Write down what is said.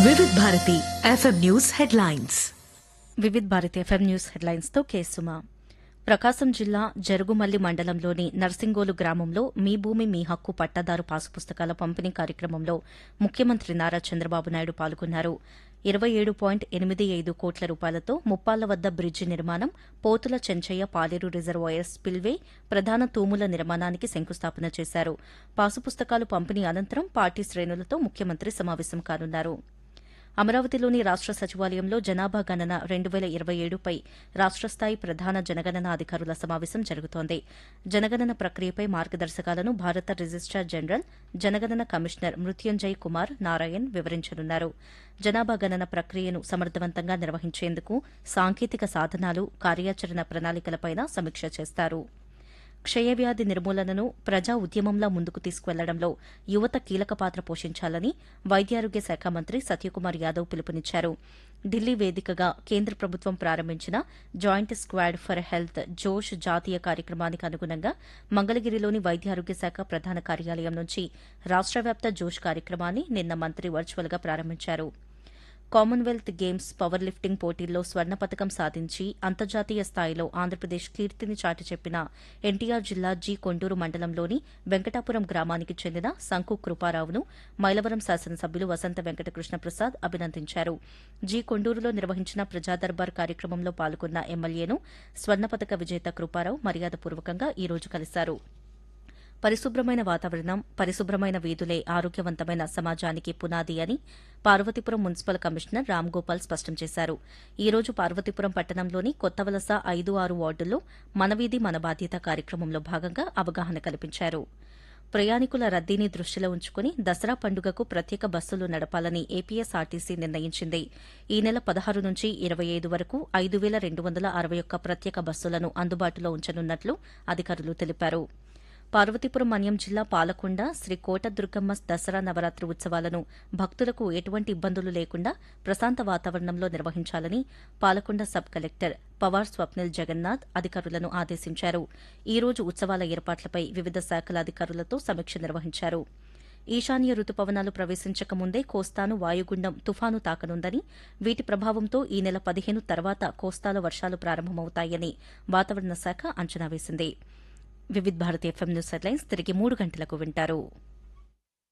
Vividh Bharati FM news headlines Vividh Bharati FM news headlines తో కేసుమా ప్రకాశం జిల్లా జరుగుమల్లి మండలంలోని నర్సింగోలు గ్రామంలో మీ భూమి మీ హక్కు పట్టాదారు పాసు పుస్తకాల పంపిణీ కార్యక్రమంలో ముఖ్యమంత్రి నారా చంద్రబాబు నాయుడు పాల్గొన్నారు ఇరవై ఏడు పాయింట్ ఎనిమిది ఐదు కోట్ల రూపాయలతో ముప్పాళ్ల వద్ద బ్రిడ్జి నిర్మాణం పోతుల చెంచయ్య పాలేరు రిజర్వాయర్ స్పిల్వే ప్రధాన తూముల నిర్మాణానికి శంకుస్థాపన చేశారు పాసు పుస్తకాలు పంపిణీ అనంతరం పార్టీ శ్రేణులతో ముఖ్యమంత్రి సమావేశం కానున్నారు అమరావతిలోని రాష్ట సచివాలయంలో జనాభా గణన రెండు వేల ఇరవై ఏడుపై రాష్ట స్థాయి ప్రధాన జనగణన అధికారుల సమావేశం జరుగుతోంది జనగణన ప్రక్రియపై మార్గదర్శకాలను భారత రిజిస్టార్ జనరల్ జనగణన కమిషనర్ మృత్యుంజయ్ కుమార్ నారాయణ్ వివరించనున్నారు జనాభా గణన ప్రక్రియను సమర్థవంతంగా నిర్వహించేందుకు సాంకేతిక సాధనాలు కార్యాచరణ ప్రణాళికలపై సమీక్ష చేస్తారు క్షయవ్యాధి నిర్మూలనను ప్రజా ఉద్యమంలా ముందుకు తీసుకువెళ్లడంలో యువత కీలక పాత్ర పోషించాలని వైద్యారోగ్య శాఖ మంత్రి సత్యకుమార్ యాదవ్ పిలుపునిచ్చారు ఢిల్లీ వేదికగా కేంద్ర ప్రభుత్వం ప్రారంభించిన జాయింట్ స్క్వాడ్ ఫర్ హెల్త్ జోష్ జాతీయ కార్యక్రమానికి అనుగుణంగా మంగళగిరిలోని వైద్యారోగ్య శాఖ ప్రధాన కార్యాలయం నుంచి రాష్ట వ్యాప్త జోష్ కార్యక్రమాన్ని నిన్న మంత్రి వర్చువల్ గా ప్రారంభించారు కామన్వెల్త్ గేమ్స్ పవర్ లిఫ్టింగ్ పోటీల్లో స్వర్ణ పథకం సాధించి అంతర్జాతీయ స్థాయిలో ఆంధ్రప్రదేశ్ కీర్తిని చాటి చెప్పిన ఎన్టీఆర్ జిల్లా జి కొండూరు మండలంలోని వెంకటాపురం గ్రామానికి చెందిన శంకు కృపారావును మైలవరం శాసనసభ్యులు వసంత వెంకట కృష్ణప్రసాద్ అభినందించారు జి కొండూరులో నిర్వహించిన ప్రజా దర్బార్ కార్యక్రమంలో పాల్గొన్న ఎమ్మెల్యేను స్వర్ణ పథక విజేత కృపారావు మర్యాదపూర్వకంగా ఈ రోజు కలిశారు పరిశుభ్రమైన వాతావరణం పరిశుభ్రమైన వీధులే ఆరోగ్యవంతమైన సమాజానికి పునాది అని పార్వతీపురం మున్సిపల్ కమిషనర్ రామ్ గోపాల్ స్పష్టం చేశారు ఈ రోజు పార్వతీపురం పట్టణంలోని కొత్తవలస ఐదు ఆరు వార్డుల్లో మనవీధి మన బాధ్యత కార్యక్రమంలో భాగంగా అవగాహన కల్పించారు ప్రయాణికుల రద్దీని దృష్టిలో ఉంచుకుని దసరా పండుగకు ప్రత్యేక బస్సులు నడపాలని ఏపీఎస్ఆర్టీసీ నిర్ణయించింది ఈ నెల పదహారు నుంచి ఇరవై ఐదు వరకు ఐదు వేల రెండు వందల అరవై ఒక్క ప్రత్యేక బస్సులను అందుబాటులో ఉంచనున్నట్లు అధికారులు తెలిపారు పార్వతీపురం మన్యం జిల్లా పాలకొండ శ్రీ కోట దుర్గమ్మ దసరా నవరాత్రి ఉత్సవాలను భక్తులకు ఎటువంటి ఇబ్బందులు లేకుండా ప్రశాంత వాతావరణంలో నిర్వహించాలని పాలకొండ సబ్ కలెక్టర్ పవార్ స్వప్నిల్ జగన్నాథ్ అధికారులను ఆదేశించారు ఈ రోజు ఉత్సవాల ఏర్పాట్లపై వివిధ శాఖల అధికారులతో సమీక్ష నిర్వహించారు ఈశాన్య రుతుపవనాలు ప్రవేశించక ముందే కోస్తాను వాయుగుండం తుఫాను తాకనుందని వీటి ప్రభావంతో ఈ నెల పదిహేను తర్వాత కోస్తాలో వర్షాలు ప్రారంభమవుతాయని వాతావరణ శాఖ అంచనా వేసింది Vividh Bharati FM news headlines తిరిగి మూడు గంటలకు వింటారు